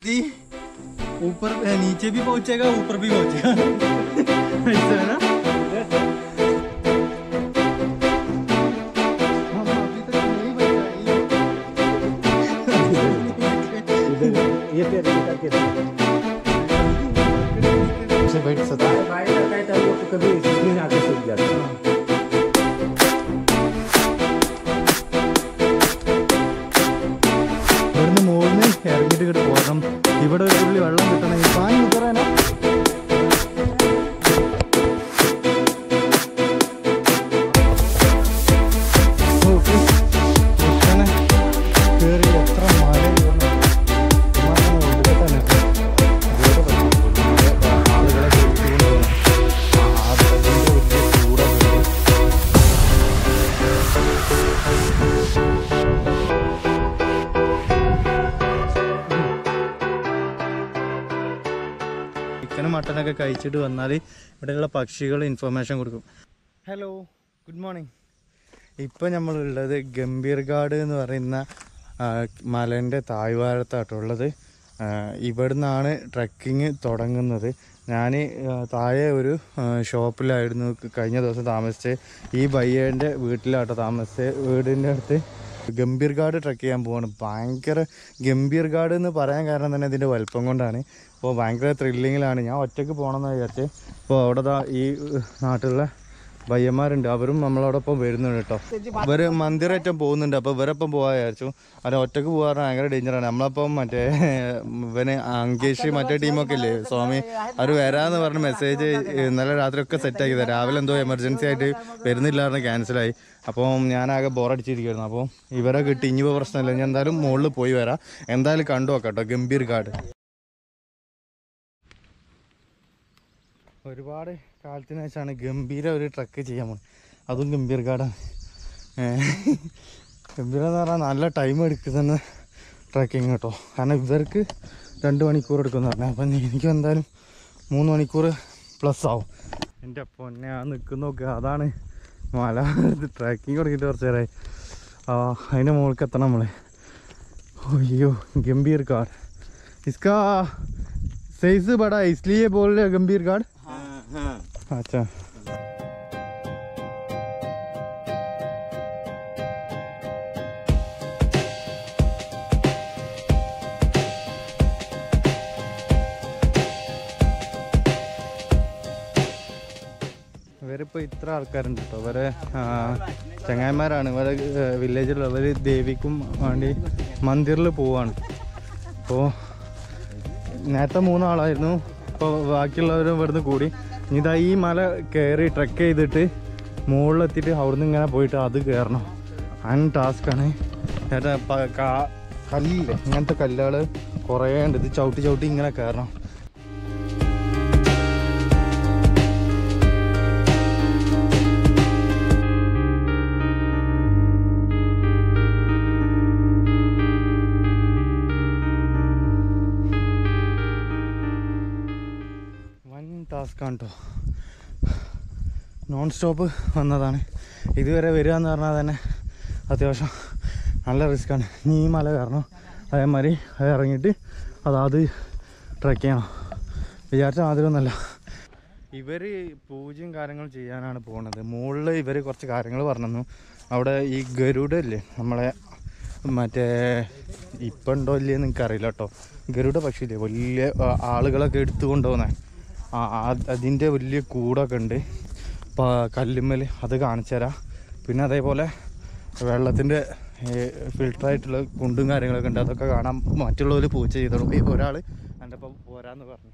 Emergency ऊपर नीचे भी पहुंचेगा ऊपर भी पहुंचेगा ऐसा है ना हम अभी तक नहीं ये तेरे करके से बैठ सकता है भाई का कहता है लोग कभी इसमें आके सूख जाता है ഇവിടുന്ന് മുകളിൽ ഇറങ്ങിയിട്ട് ഇങ്ങോട്ട് പോകണം ഇവിടെ ഒരു തുള്ളി വെള്ളം കിട്ടണമെങ്കിൽ പാനി പറയാനോ കയറി എത്ര മഴ വീണു. വിമാനം ഒടുക്കെ തന്നെ ഇവിടെ പറ്റും. ആളുകളെ കയറ്റിക്കൊണ്ടുപോകണം. ആ, അതിന്റെ വലിയ ചൂടൊക്കെ ഉണ്ട്. ചിക്കനും മട്ടനൊക്കെ കഴിച്ചിട്ട് വന്നാൽ ഇവിടെയുള്ള പക്ഷികൾ ഇൻഫർമേഷൻ കൊടുക്കും ഹലോ ഗുഡ് മോർണിംഗ് ഇപ്പോൾ നമ്മളുള്ളത് ഗംഭീർഗാഡ് എന്ന് പറയുന്ന മലേൻ്റെ താഴ്വാരത്തായിട്ടുള്ളത് ഇവിടുന്നാണ് ട്രക്കിങ് തുടങ്ങുന്നത് ഞാൻ താഴെ ഒരു ആ, ഷോപ്പിലായിരുന്നു കഴിഞ്ഞ ദിവസം താമസിച്ച് ഈ ബയ്യേൻ്റെ വീട്ടിലാട്ടോ താമസിച്ച് വീടിൻ്റെ അടുത്ത് ഗംഭീർഗാഡ് ട്രക്ക് ചെയ്യാൻ പോവാണ് ഭയങ്കര ഗംഭീർഗാഡ് എന്ന് പറയാൻ കാരണം തന്നെ ഇതിൻ്റെ വലുപ്പം കൊണ്ടാണ് അപ്പോൾ ഭയങ്കര ത്രില്ലിങ്ങിലാണ് ഞാൻ ഒറ്റയ്ക്ക് പോകണമെന്ന് വിചാരിച്ച് അപ്പോൾ അവിടെ ദാ ഈ ഏഹ്, നാട്ടിലുള്ള പയ്യന്മാരുണ്ട് അവരും നമ്മളോടൊപ്പം വരുന്നുണ്ട് കേട്ടോ ഇവര് മന്ദിരറ്റം പോകുന്നുണ്ട് അപ്പോൾ ഇവരൊപ്പം പോകാൻ വിചാരിച്ചു അല്ല ഒറ്റയ്ക്ക് പോകാറ് ഭയങ്കര ഡേഞ്ചറാണ് നമ്മളപ്പം മറ്റേ ഇവന് അങ്കേഷ് മറ്റേ ടീമൊക്കെ ഇല്ലേ സ്വാമി അവർ വരാന്ന് പറഞ്ഞ മെസ്സേജ് ഇന്നലെ രാത്രി ഒക്കെ സെറ്റ് ആക്കിയത് രാവിലെ എന്തോ എമർജൻസി ആയിട്ട് വരുന്നില്ലായിരുന്നു ക്യാൻസലായി അപ്പോൾ ഞാനാകെ ബോറടിച്ചിരിക്കുന്നു അപ്പോൾ ഇവരെ കിട്ടി ഇനിയിപ്പോൾ പ്രശ്നമില്ല ഞാൻ എന്തായാലും മുകളിൽ പോയി വരാം എന്തായാലും കണ്ടു നോക്കാം കേട്ടോ ഗംഭീർ ഗാർഡ് ഒരുപാട് കാലത്തിന് ശേഷമാണ് ഗംഭീര ഒരു ട്രക്ക് ചെയ്യാൻ പോകുന്നത് അതും ഗംഭീർ ഗാർഡാണ് ഗംഭീര എന്ന് പറഞ്ഞാൽ നല്ല ടൈം എടുക്കുന്ന ട്രക്കിങ് കേട്ടോ കാരണം ഇവർക്ക് രണ്ട് മണിക്കൂർ എടുക്കുമെന്ന് പറഞ്ഞാൽ അപ്പം എനിക്ക് എന്തായാലും മൂന്ന് മണിക്കൂർ പ്ലസ് ആവും എൻ്റെ പൊന്നെ ആ നിൽക്കുന്ന നോക്കുക അതാണ് മല ട്രക്കിങ് തുടങ്ങിയിട്ട് കുറച്ച് നേരമായി ആ അതിൻ്റെ മുകൾക്ക് എത്തണം നമ്മൾ अयो गंभीर कार इसका साइज बड़ा है इसलिए बोल रहे हैं गंभीर कार अच्छा ഇവരിപ്പോൾ ഇത്ര ആൾക്കാരുണ്ട് കേട്ടോ ഇവരെ ആ, ചങ്ങായിമാരാണ് ഇവരെ വില്ലേജിലുള്ള ഇവർ ദേവിക്കും വേണ്ടി മന്ദിറിൽ പോവാണ് അപ്പോൾ നേരത്തെ മൂന്നാളായിരുന്നു ഇപ്പോൾ ബാക്കിയുള്ളവരും ഇവിടുന്ന് കൂടി ഇനി ഇതാ ഈ മല കയറി ട്രക്ക് ചെയ്തിട്ട് മുകളിലെത്തിയിട്ട് അവിടുന്ന് ഇങ്ങനെ പോയിട്ട് അത് കയറണം അൻ ടാസ്ക്കാണ് ചേട്ടാ പ- കാ- കല്ലില്ലേ ഇങ്ങനത്തെ കല്ലുകൾ കുറേ ഉണ്ട് ഇത് ചവിട്ടി ചവിട്ടി ഇങ്ങനെ കയറണം വൻ ടാസ്ക്കാണ് കേട്ടോ നോൺ സ്റ്റോപ്പ് വന്നതാണ് ഇതുവരെ വരിക എന്ന് പറഞ്ഞാൽ തന്നെ അത്യാവശ്യം നല്ല റിസ്ക്കാണ് ഇനി ഈ മല കയറണം അതേമാതിരി അത് ഇറങ്ങിയിട്ട് അതാത് ട്രക്ക് ചെയ്യണം വിചാരിച്ച മാതിരമൊന്നുമല്ല ഇവർ പൂജയും കാര്യങ്ങളും ചെയ്യാനാണ് പോകുന്നത് മുകളിൽ ഇവർ കുറച്ച് കാര്യങ്ങൾ പറഞ്ഞു അവിടെ ഈ ഗരുഡല്ലേ നമ്മളെ മറ്റേ ഇപ്പം ഉണ്ടോ ഇല്ലയെന്ന് എനിക്കറിയില്ല കേട്ടോ ഗരുഡ പക്ഷിയില്ലേ വലിയ ആ, ആളുകളൊക്കെ എടുത്തു കൊണ്ടുപോകുന്നത് ആ ആ- അതിൻ്റെ വലിയ കൂടൊക്കെ ഉണ്ട് കല്ലുമ്മൽ അത് കാണിച്ചു തരാം പിന്നെ അതേപോലെ വെള്ളത്തിൻ്റെ ഫിൽട്ടറായിട്ടുള്ള കുണ്ടും കാര്യങ്ങളൊക്കെ ഉണ്ട് അതൊക്കെ കാണാൻ മറ്റുള്ളവർ പൂജ ചെയ്തോളും ഈ ഒരാൾ എൻ്റെ ഒപ്പം പോരാന്ന് പറഞ്ഞു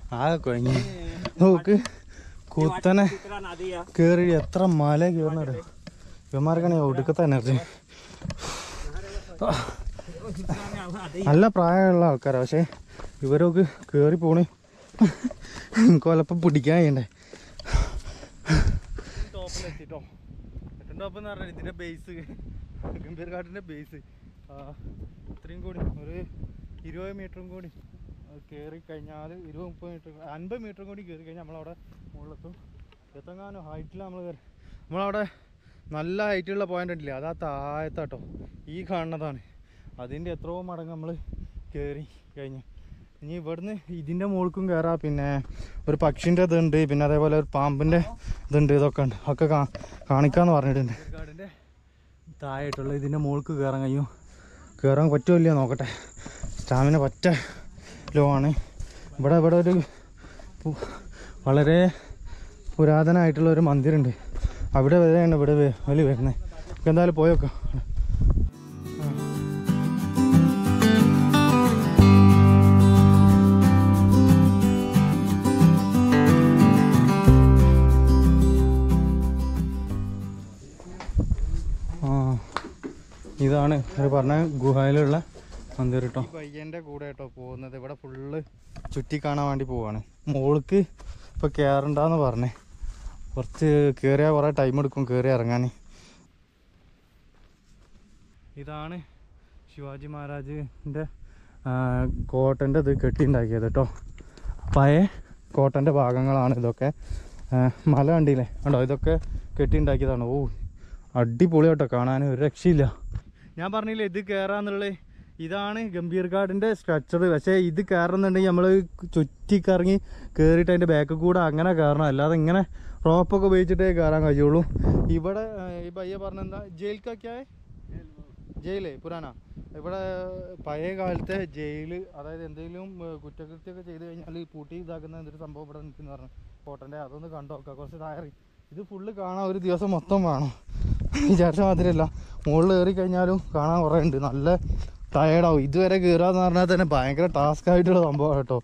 ആ കുഴങ്ങി നോക്ക് കുത്തനെ കേറി എത്ര മല കയറുന്നത് ഇവന്മാർക്കാണ് ഒടുക്കത്തെ എനർജി നല്ല പ്രായമുള്ള ആൾക്കാരാ പക്ഷെ ഇവരൊക്കെ കേറി പോണ് കൊലപ്പം പിടിക്കാൻ ചെയ്യണ്ടേ ടോപ്പിലെത്തിട്ടോ ടോപ്പ് എന്ന് പറഞ്ഞാൽ ഇതിന്റെ ബേസ് ഗംഭീർ കാട്ടിന്റെ ബേസ് ഇത്രയും കൂടി ഒരു ഇരുപത് മീറ്ററും കൂടി കയറി കഴിഞ്ഞാൽ ഇരുപത് മുപ്പത് മീറ്റർ അൻപത് മീറ്ററും കൂടി കയറി കഴിഞ്ഞാൽ നമ്മളവിടെ മുകളിലെത്തും എത്രങ്ങാനും ഹൈറ്റിൽ നമ്മൾ കയറി നമ്മളവിടെ നല്ല ഹൈറ്റുള്ള പോയിന്റ് ഉണ്ടല്ലേ അതാ താഴത്താട്ടോ ഈ കാണുന്നതാണ് അതിൻ്റെ എത്രയോ മടങ്ങ് നമ്മൾ കയറി കഴിഞ്ഞ് ഇനി ഇവിടുന്ന് ഇതിൻ്റെ മുകൾക്കും കയറാം പിന്നെ ഒരു പക്ഷിൻ്റെ ഇതുണ്ട് പിന്നെ അതേപോലെ ഒരു പാമ്പിൻ്റെ ഇതുണ്ട് ഇതൊക്കെ ഉണ്ട് ഒക്കെ കാ കാണിക്കാന്ന് പറഞ്ഞിട്ടുണ്ട് ഗാർഡിൻ്റെ താഴെയായിട്ടുള്ള ഇതിൻ്റെ മുകൾക്ക് കയറാൻ കഴിയും കയറാൻ പറ്റുമോ ഇല്ലയോ നോക്കട്ടെ സ്റ്റാമിന പറ്റ ലോ ആണ് ഇവിടെ ഇവിടെ ഒരു പു- വളരെ പുരാതനമായിട്ടുള്ള ഒരു മന്ദിരമുണ്ട് അവിടെ വരെയാണ് ഇവിടെ വെ- വലി വരുന്നത് നമുക്ക് എന്തായാലും പോയോക്കാം ആ ഇതാണ് ഒരു പറഞ്ഞ ഗുഹയിലുള്ള മന്ദിരം കേട്ടോ പയ്യന്റെ കൂടെ കേട്ടോ പോകുന്നത് ഇവിടെ ഫുള്ള് ചുറ്റി കാണാൻ വേണ്ടി പോവാണ് മോൾക്ക് ഇപ്പൊ കയറണ്ടെന്ന് പറഞ്ഞേ കുറച്ച് കയറിയാൽ കുറേ ടൈം എടുക്കും കയറി ഇറങ്ങാൻ ഇതാണ് ശിവാജി മഹാരാജിൻ്റെ കോട്ടൻ്റെ ഇത് കെട്ടിണ്ടാക്കിയത് കേട്ടോ പഴയ കോട്ടൻ്റെ ഭാഗങ്ങളാണ് ഇതൊക്കെ ആ, മല കണ്ടില്ലേ കണ്ടോ ഇതൊക്കെ കെട്ടിണ്ടാക്കിയതാണ് ഓ അടിപൊളി കേട്ടോ കാണാൻ ഒരു രക്ഷയില്ല ഞാൻ പറഞ്ഞില്ലേ ഇത് കയറാന്നുള്ളത് ഇതാണ് ഗംഭീർ ഗാർഡിൻ്റെ സ്ട്രക്ചർ പക്ഷേ ഇത് കയറുന്നുണ്ടെങ്കിൽ നമ്മൾ ചുറ്റിക്കറങ്ങി കയറിയിട്ട് അതിൻ്റെ ബാക്കിൽ കൂടെ അങ്ങനെ കയറണം അല്ലാതെ ഇങ്ങനെ റോപ്പൊക്കെ ഉപയോഗിച്ചിട്ടേ കയറാൻ കഴിയുള്ളൂ ഇവിടെ ആ, ഈ പയ്യ പറഞ്ഞെന്താ ജയിൽക്കൊക്കെ ജയിലേ പുരാന ഇവിടെ പഴയ കാലത്തെ ജയില് അതായത് എന്തെങ്കിലും ഏഹ്, കുറ്റകൃത്യമൊക്കെ ചെയ്ത് കഴിഞ്ഞാൽ പൂട്ടി ഇതാക്കുന്ന എന്തൊരു സംഭവം ഇവിടെ നിൽക്കുന്ന പറഞ്ഞു കോട്ടൻ്റെ അതൊന്ന് കണ്ടു നോക്കാം കുറച്ച് തായറി ഇത് ഫുള്ള് കാണാൻ ഒരു ദിവസം മൊത്തം വേണം വിചാരിച്ച മാതിരിയല്ല മുകളിൽ കയറി കഴിഞ്ഞാലും കാണാൻ കുറേ ഉണ്ട് നല്ല ടയേർഡാവും ഇതുവരെ കയറാന്ന് പറഞ്ഞാൽ തന്നെ ഭയങ്കര ടാസ്ക് ആയിട്ടുള്ള സംഭവം കേട്ടോ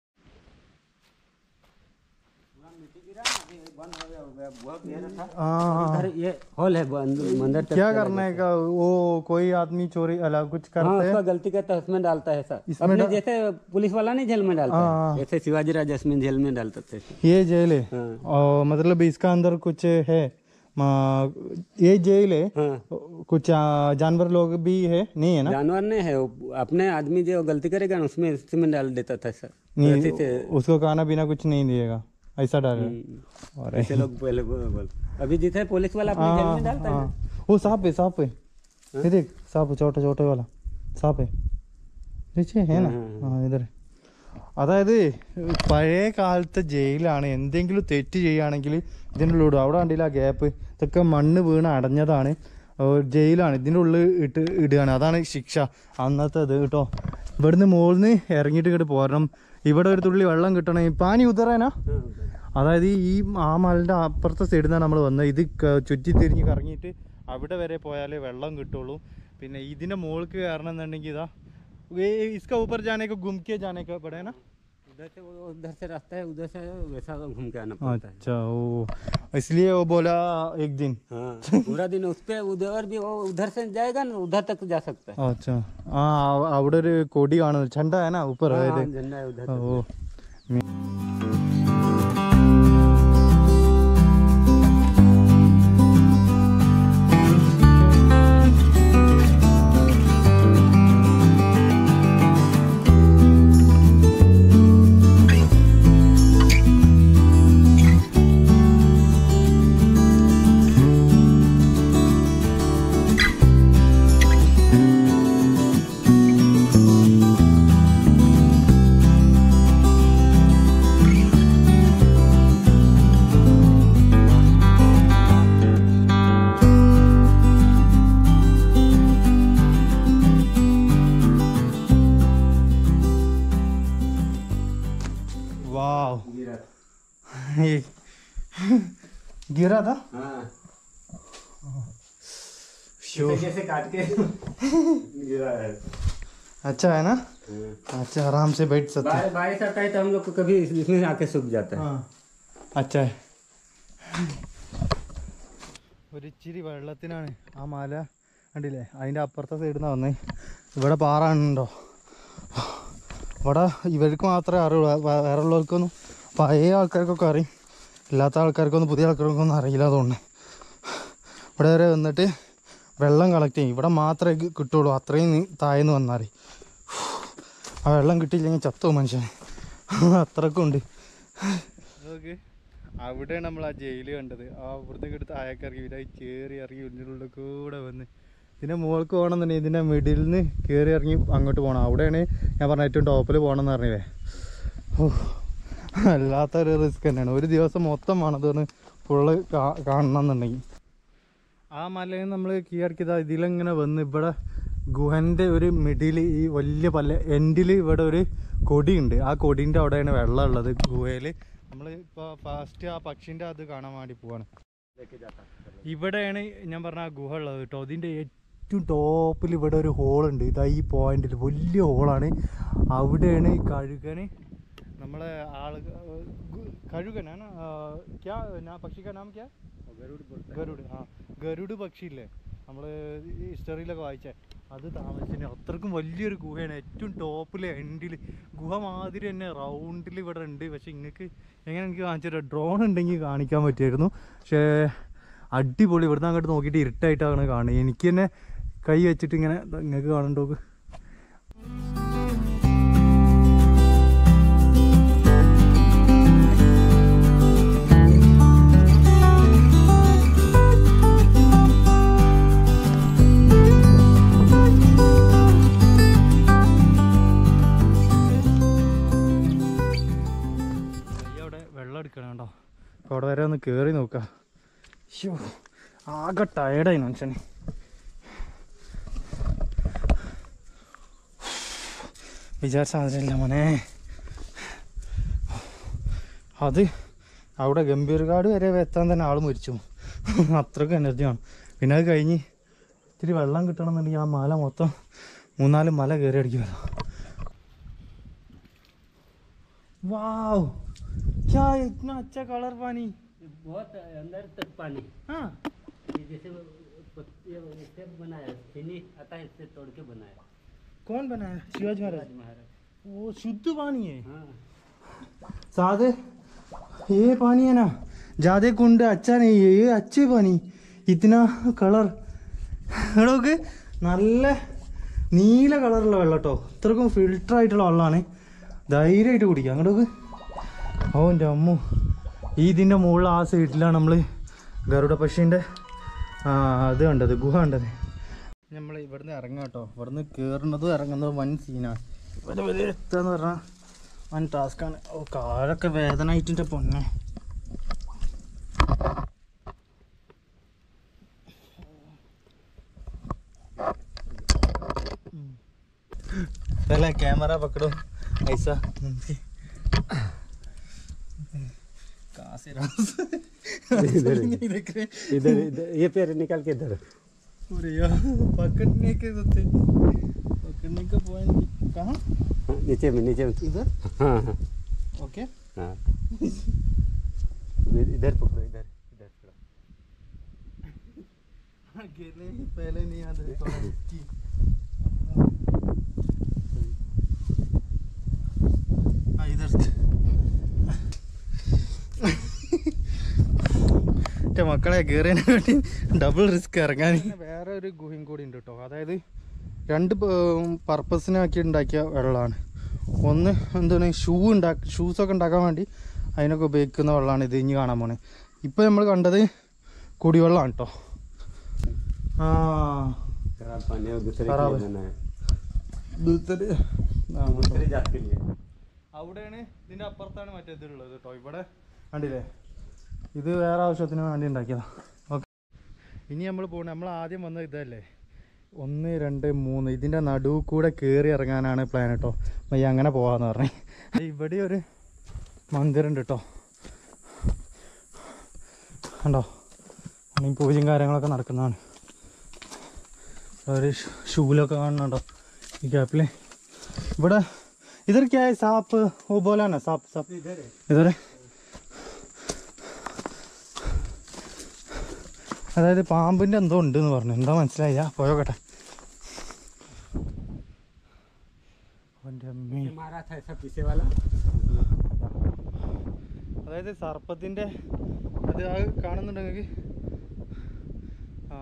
हाँ उधर ये हॉल है अंदर- मंदिर तक क्या चला करने का वो कोई आदमी चोरी अला कुछ हाँ करते उसका हैं गलती करता है उसमें डालता है सर इसमें अपने डा- जैसे पुलिस वाला नहीं जेल में डालता हाँ, है जैसे शिवाजी राजा इसमें जेल में डालते थे ये जेल है हाँ और मतलब इसका अंदर कुछ है मा- ये जेल है हाँ कुछ आ, जानवर लोग भी है नहीं है ना जानवर नहीं है वो अपने आदमी जो गलती करेगा ना उसमें इसी में डाल देता था सर नहीं रस्सी से उसको खाना पीना कुछ नहीं दिएगा ऐसा डाल हम्म, अरे ऐसे लोग पहले बोल बोल अभी जिसे पुलिस वाला अपने जेल में डालता है ना हाँ। वो सांप है सांप है ये देख सांप छोटा छोटा वाला सांप है देखिए है ना हाँ, हाँ इधर അതായത് പഴയ കാലത്തെ ജയിലാണ് എന്തെങ്കിലും തെറ്റ് ചെയ്യുകയാണെങ്കിൽ ഇതിൻ്റെ ഉള്ളിൽ ഇടും അവിടെ കണ്ടില്ല ആ ഗ്യാപ്പ് ഇതൊക്കെ മണ്ണ് വീണ് അടഞ്ഞതാണ് ഓ, ജയിലാണ് ഇതിൻ്റെ ഉള്ളിൽ ഇട്ട് ഇടുകയാണ് അതാണ് ശിക്ഷ അന്നത്തെ ഇത് കേട്ടോ ഇവിടുന്ന് മുകളിൽ നിന്ന് ഇറങ്ങിയിട്ട് ഇങ്ങോട്ട് പോരണം ഇവിടെ ഒരു തുള്ളി വെള്ളം കിട്ടണം പാനി ഉതറാനാ हाँ, അതായത് ഈ ആ മലൻ്റെ അപ്പുറത്തെ സൈഡിൽ നിന്നാണ് നമ്മൾ വന്നത് ഇത് ക- ചുറ്റി തിരിഞ്ഞ് കറങ്ങിയിട്ട് അവിടെ വരെ പോയാലേ വെള്ളം കിട്ടുള്ളൂ പിന്നെ ഇതിൻ്റെ മുകൾക്ക് കയറണം എന്നുണ്ടെങ്കിൽ ഇതാ ये इसका ऊपर जाने को घूम के जाने का पड़े ना उधर से वो उधर से रास्ता है उधर से वैसा घूम के आना पड़ता है अच्छा वो इसलिए वो बोला एक दिन हाँ पूरा दिन उस पे उधर भी वो उधर से जाएगा ना उधर तक जा सकता है अच्छा ആ അവിടെ ഒരു കൊടി കാണുന്നു ചണ്ട ആണ് ऊपर हाँ, है हाँ, झंडा है उधर तक। ഓ वाह गिरा ये गिरा था हाँ शो इसे जैसे काट के गिरा है अच्छा है ना अच्छा आराम से बैठ सकते हैं बारिश बारिश आता है तो हम लोग को कभी इसमें आके सूख जाता है हाँ अच्छा है ഒരു ഇച്ചിരി വെള്ളത്തിനാണ് ആ മല കണ്ടില്ലേ അതിൻ്റെ അപ്പുറത്തെ സൈഡിൽ നിന്ന് വന്നേ ഇവിടെ പാറ ഉണ്ടോ ഇവിടെ ഇവർക്ക് മാത്രമേ അറിയുള്ളൂ വേ- വേറെ ഉള്ളവർക്കൊന്നും പഴയ ആൾക്കാർക്കൊക്കെ അറിയും ഇല്ലാത്ത ആൾക്കാർക്കൊന്നും പുതിയ ആൾക്കാർക്കൊന്നും അറിയില്ല അതുകൊണ്ട് ഇവിടെ വരെ വന്നിട്ട് വെള്ളം കളക്ട് ചെയ്യും ഇവിടെ മാത്രമേ കി- കിട്ടുള്ളൂ അത്രയും നീ താഴ്ന്ന് വന്നാൽ ആ വെള്ളം കിട്ടിയില്ലെങ്കിൽ ചത്തോ മനുഷ്യൻ അത്രക്കും ഉണ്ട് നോക്ക് അവിടെയാണ് നമ്മൾ ആ ജയില് കണ്ടത് ആ അവിടുന്ന് എടുത്ത് അയക്കിറങ്ങി ഇവിടെ കയറി ഇറങ്ങി ഇതിൻ്റെ ഉള്ളിൽ കൂടെ വന്ന് ഇതിൻ്റെ മുകൾക്ക് പോകണമെന്നുണ്ടെങ്കിൽ ഇതിൻ്റെ മിഡിൽ നിന്ന് കയറി ഇറങ്ങി അങ്ങോട്ട് പോകണം അവിടെയാണ് ഞാൻ പറഞ്ഞ ഏറ്റവും ടോപ്പിൽ പോകണമെന്ന് പറഞ്ഞില്ലേ ഓ അല്ലാത്തൊരു റിസ്ക് തന്നെയാണ് ഒരു ദിവസം മൊത്തം വേണത് ഫുള്ള് കാണണം എന്നുണ്ടെങ്കിൽ ആ മലയിൽ നമ്മൾ കീഴടക്കിയത് ഇതിലിങ്ങനെ വന്ന് ഇവിടെ ഗുഹൻ്റെ ഒരു മിഡിൽ ഈ വലിയ പല എൻഡിൽ ഇവിടെ ഒരു കൊടിയുണ്ട് ആ കൊടീൻ്റെ അവിടെയാണ് വെള്ളം ഉള്ളത് ഗുഹയിൽ നമ്മൾ ഇപ്പോൾ ഫാസ്റ്റ് ആ പക്ഷിൻ്റെ അത് കാണാൻ വേണ്ടി പോവാണ് ഇവിടെയാണ് ഞാൻ പറഞ്ഞ ആ ഗുഹ ഉള്ളത് കേട്ടോ അതിൻ്റെ ഏറ്റവും ടോപ്പിൽ ഇവിടെ ഒരു ഹോളുണ്ട് ഇതാ ഈ പോയിന്റിൽ വലിയ ഹോളാണ് അവിടെയാണ് ഈ കഴുകന് നമ്മളെ ആള് കഴുകനാണ് ക്യാ നാ പക്ഷി കാ നാം ക്യാ ഗരുഡ് ആ ഗരുഡ് പക്ഷിയില്ലേ നമ്മൾ ഹിസ്റ്ററിയിലൊക്കെ വായിച്ചേ അത് താമസിച്ചിന് അത്രക്കും വലിയൊരു ഗുഹയാണ് ഏറ്റവും ടോപ്പിൽ എൻഡിൽ ഗുഹ മാതിരി തന്നെ റൗണ്ടിൽ ഇവിടെ ഉണ്ട് പക്ഷെ ഇങ്ങക്ക് എങ്ങനെ എനിക്ക് കാണിച്ചു ഡ്രോൺ ഉണ്ടെങ്കിൽ കാണിക്കാൻ പറ്റുമായിരുന്നു പക്ഷേ അടിപൊളി ഇവിടുന്ന് അങ്ങോട്ട് നോക്കിയിട്ട് ഇരുട്ടായിട്ടാണ് കാണുന്നത് എനിക്ക് തന്നെ കൈ വെച്ചിട്ട് ഇങ്ങനെ നിങ്ങൾക്ക് കാണണ്ടോ അവിടെ വെള്ളം എടുക്കണം കേട്ടോ അപ്പോൾ അവിടെ വരെ ഒന്ന് കയറി നോക്കാം ശ്ശോ, ആകെ ടയർഡായി മനുഷ്യന് വിചാരിച്ച അതിലല്ല മോനെ അത് അവിടെ ഗംഭീർകാട് വരെ എത്താൻ തന്നെ ആൾ മരിച്ചു അത്രക്കും എനർജിയാണ് പിന്നെ അത് കഴിഞ്ഞ് ഇത്തിരി വെള്ളം കിട്ടണമെന്നുണ്ടെങ്കിൽ ആ മല മൊത്തം മൂന്നാല് മല കയറി അടിക്കുക വാവ് क्या इतना अच्छा कलर पानी बहुत अंदर तक पानी हाँ ये जैसे वो पत्ती इससे बनाया चीनी आता है इससे तोड़ के बनाया कौन बनाया शिवाजी महाराज महाराज वो शुद्ध पानी है हाँ सादे ये पानी है ना ज्यादा कुंड अच्छा नहीं है ये अच्छे पानी इतना കളർ എടോക്ക് നല്ല നീല കളറുള്ള വെള്ളം കേട്ടോ ഇത്രക്കും ഫിൽട്ടർ ആയിട്ടുള്ള വെള്ളമാണ് ധൈര്യമായിട്ട് കുടിക്കാം അങ്ങോട്ടോക്ക് ഓ എൻ്റെ അമ്മു ഈ ഇതിൻ്റെ മുകളിൽ ആ സൈഡിലാണ് നമ്മൾ ഗരുഡ പക്ഷീൻ്റെ അത് കണ്ടത് ഗുഹ കണ്ടത് നമ്മൾ ഇവിടുന്ന് ഇറങ്ങാം കേട്ടോ ഇവിടുന്ന് കയറുന്നതും ഇറങ്ങുന്നതും വൻ സീനാണ് ഇവിടെ വരെ എത്താന്ന് പറഞ്ഞാൽ വൻ ടാസ്ക്കാണ് ഓ കാലൊക്കെ വേദന ആയിട്ടിൻ്റെ പൊന്നെ पहले कैमरा पकड़ो ऐसा कहाँ से इधर देख रहे इधर इधर ये पैर निकाल के इधर अरे यार पकड़ने के तो थे पकड़ने का पॉइंट कहाँ हाँ, नीचे में नीचे में इधर हाँ हाँ ओके हाँ इधर इधर पकड़ो इधर इधर पकड़ो अकेले ही पहले नहीं आते थोड़ा की हाँ इधर से എൻ്റെ മക്കളെ കയറിയതിന് വേണ്ടി ഡബിൾ റിസ്ക് ഇറങ്ങാൻ വേറെ ഒരു ഗുഹയും കൂടി ഉണ്ട് കേട്ടോ അതായത് രണ്ട് പർപ്പസിനാക്കി ഉണ്ടാക്കിയ വെള്ളമാണ് ഒന്ന് എന്താണ് ഷൂ ഉണ്ടാക്കി ഷൂസൊക്കെ ഉണ്ടാക്കാൻ വേണ്ടി അതിനൊക്കെ ഉപയോഗിക്കുന്ന വെള്ളമാണ് ഇത് ഇനി കാണാൻ പോണേ ഇപ്പോൾ നമ്മൾ കണ്ടത് കുടിവെള്ളമാണ് കേട്ടോ ആ खराब पानी है वो दूसरे के खराब लिए है। बना है ദൂസര് दूसरे जात के लिए അവിടെയാണ് ഇതിന്റെ അപ്പുറത്താണ് മറ്റേ ഇതുള്ളത് കേട്ടോ ഇവിടെ കണ്ടില്ലേ ഇത് വേറെ ആവശ്യത്തിന് വേണ്ടി ഉണ്ടാക്കിയതാ ഓക്കെ ഇനി നമ്മൾ പോകണ നമ്മൾ ആദ്യം വന്ന ഇതല്ലേ ഒന്ന് രണ്ട് മൂന്ന് ഇതിന്റെ നടുവ് കൂടെ കയറി ഇറങ്ങാനാണ് പ്ലാൻ കേട്ടോ മയ്യ അങ്ങനെ പോവാന്ന് പറഞ്ഞു ഇവിടെ ഒരു മന്ദിറുണ്ട് കേട്ടോ കണ്ടോ ഈ പൂജയും കാര്യങ്ങളൊക്കെ നടക്കുന്നതാണ് ഒരു ഷൂലൊക്കെ കാണുന്നുണ്ടോ ഈ ഗ്യാപ്പിൽ ഇവിടെ इधर क्या है सांप वो बोला ना सांप सांप इधर है ഇതേ അതായത് പാമ്പിന്റെ എന്തോ ഉണ്ട് എന്ന് പറഞ്ഞു എന്താ മനസ്സിലായില്ല പോയോക്കട്ടെ അവന്റെ അമ്മേ ये मारा था ऐसा पीछे वाला അതായത് സർപ്പത്തിന്റെ അത് ആ കാണുന്നുണ്ട് നിങ്ങൾക്ക് ആ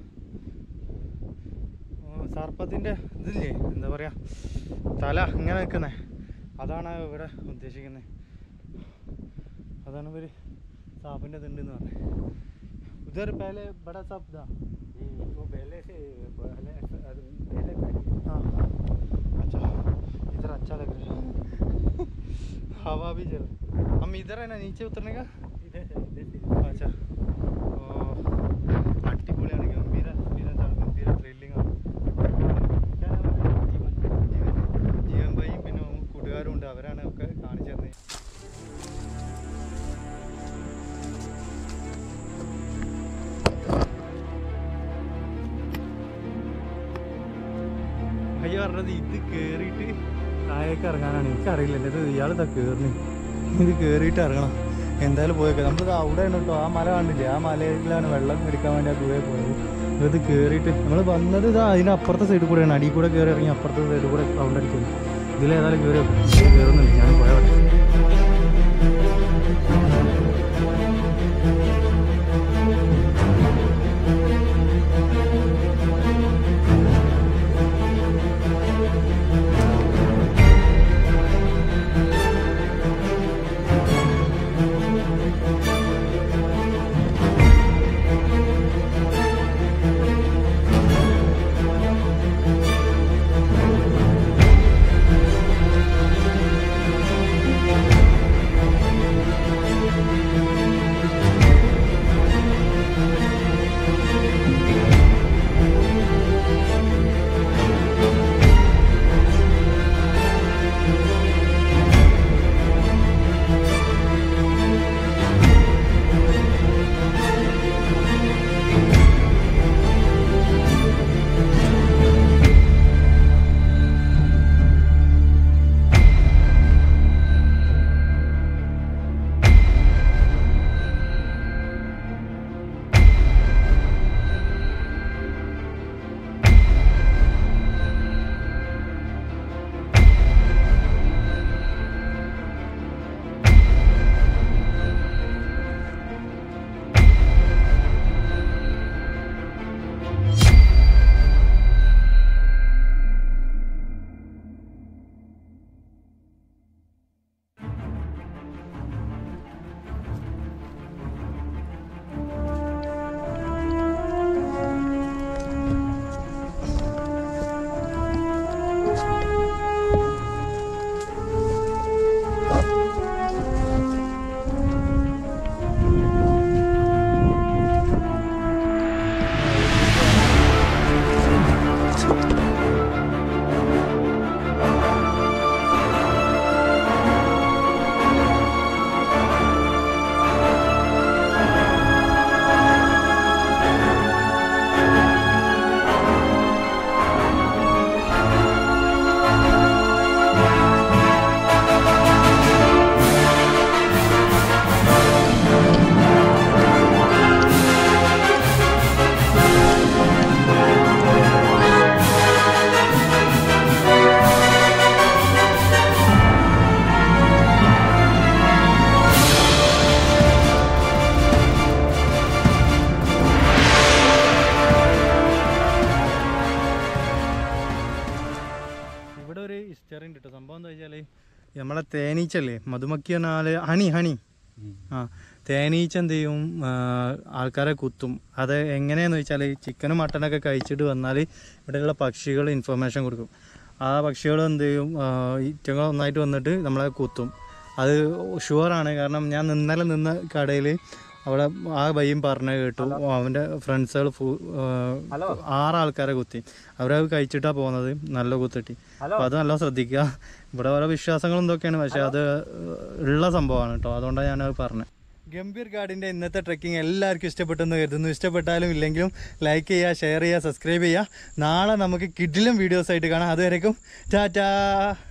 ഓ, സർപ്പത്തിന്റെ ഇതില്ലേ എന്താ പറയാ തല ഇങ്ങനെ നിൽക്കുന്നേ അതാണ് ഇവിടെ ഉദ്ദേശിക്കുന്നത് അതാണ് ഇവര് സാപ്പിന്റെ ഇതുണ്ടെന്ന് പറഞ്ഞത് ഇതൊരു പേലെ ബടാ സാപ്പ് ഇതാ हम्म, वो पहले से पहले पहले था ये। हाँ अच्छा इधर अच्छा लग रहा है हवा भी चल हम इधर है ना नीचे उतरने का इधर से इधर से अच्छा ഓ അടിപൊളിയാണ് ഗംഭീര എക്സ്പീരിയൻസ് ആണ് ഗംഭീര ത്രില്ലിംഗ് ആണ് जीवन ജീവൻ ജീവൻ ഭായിയും പിന്നെ കൂട്ടുകാരും ഉണ്ട് അവരാണ് ഒക്കെ കാണിച്ചു തന്നത് അയ്യ പറഞ്ഞത് ഇത് കേറിയിട്ട് താഴേക്ക് ഇറങ്ങാനാണ് എനിക്കറിയില്ല ഇത് ഇയാൾ ഇതാ കേറുന്നു ഇത് കേറിയിട്ട് ഇറങ്ങണം എന്തായാലും പോയേക്കാം നമ്മളിത് അവിടെയാണ് കേട്ടോ ആ മല കണ്ടില്ലേ ആ മലയിലാണ് വെള്ളം എടുക്കാൻ വേണ്ടി ആ ഗുഹയിൽ പോയത് ഇത് കേറിയിട്ട് നമ്മൾ വന്നത് ഇതാ അതിൻ്റെ അപ്പുറത്തെ സൈഡിൽ കൂടെയാണ് അടിയിൽ കൂടെ കയറി ഇറങ്ങി അപ്പുറത്തെ സൈഡിൽ കൂടെ സൗണ്ട് അടിക്കുന്നത് ഇതിലേതായാലും കയറി കയറുന്നില്ല ഞാൻ പോയവിടെ ഇവിടെ ഒരു ഹിസ്റ്ററി ഉണ്ട് കേട്ടോ സംഭവം എന്താ വെച്ചാൽ നമ്മളെ തേനീച്ചല്ലേ മധുമക്കി പറഞ്ഞാല് ഹണി ഹണി ആ തേനീച്ച എന്ത് ചെയ്യും ആ, ആൾക്കാരെ കുത്തും അത് എങ്ങനെയാന്ന് വെച്ചാൽ ചിക്കനും മട്ടനൊക്കെ കഴിച്ചിട്ട് വന്നാൽ ഇവിടെയുള്ള പക്ഷികൾ ഇൻഫർമേഷൻ കൊടുക്കും ആ പക്ഷികൾ എന്ത് ചെയ്യും ആ, ഈറ്റകൾ ഒന്നായിട്ട് വന്നിട്ട് നമ്മളെ കുത്തും അത് ഷുവറാണ് കാരണം ഞാൻ ഇന്നലെ നിന്ന കടയിൽ അവിടെ ആ പയ്യൻ പറഞ്ഞ കേട്ടു അവൻ്റെ ഫ്രണ്ട്സുകൾ ഹലോ ആറ് ആൾക്കാരെ കുത്തി അവരത് കഴിച്ചിട്ടാ പോകുന്നത് നല്ല കുത്തിട്ടി ഹലോ അപ്പൊ അത് നല്ല ശ്രദ്ധിക്കുക ഇവിടെ ഓരോ വിശ്വാസങ്ങൾ എന്തൊക്കെയാണ് പക്ഷെ അത് ഉള്ള സംഭവമാണ് കേട്ടോ അതുകൊണ്ടാണ് ഞാനത് പറഞ്ഞത് ഗംഭീർ ഗാർഡിൻ്റെ ഇന്നത്തെ ട്രെക്കിംഗ് എല്ലാവർക്കും ഇഷ്ടപ്പെട്ടെന്ന് കരുതുന്നു ഇഷ്ടപ്പെട്ടാലും ഇല്ലെങ്കിലും ലൈക്ക് ചെയ്യുക ഷെയർ ചെയ്യുക സബ്സ്ക്രൈബ് ചെയ്യുക നാളെ നമുക്ക് കിഡിലും വീഡിയോസ് ആയിട്ട് കാണാം അതുവരേക്കും ടാറ്റാ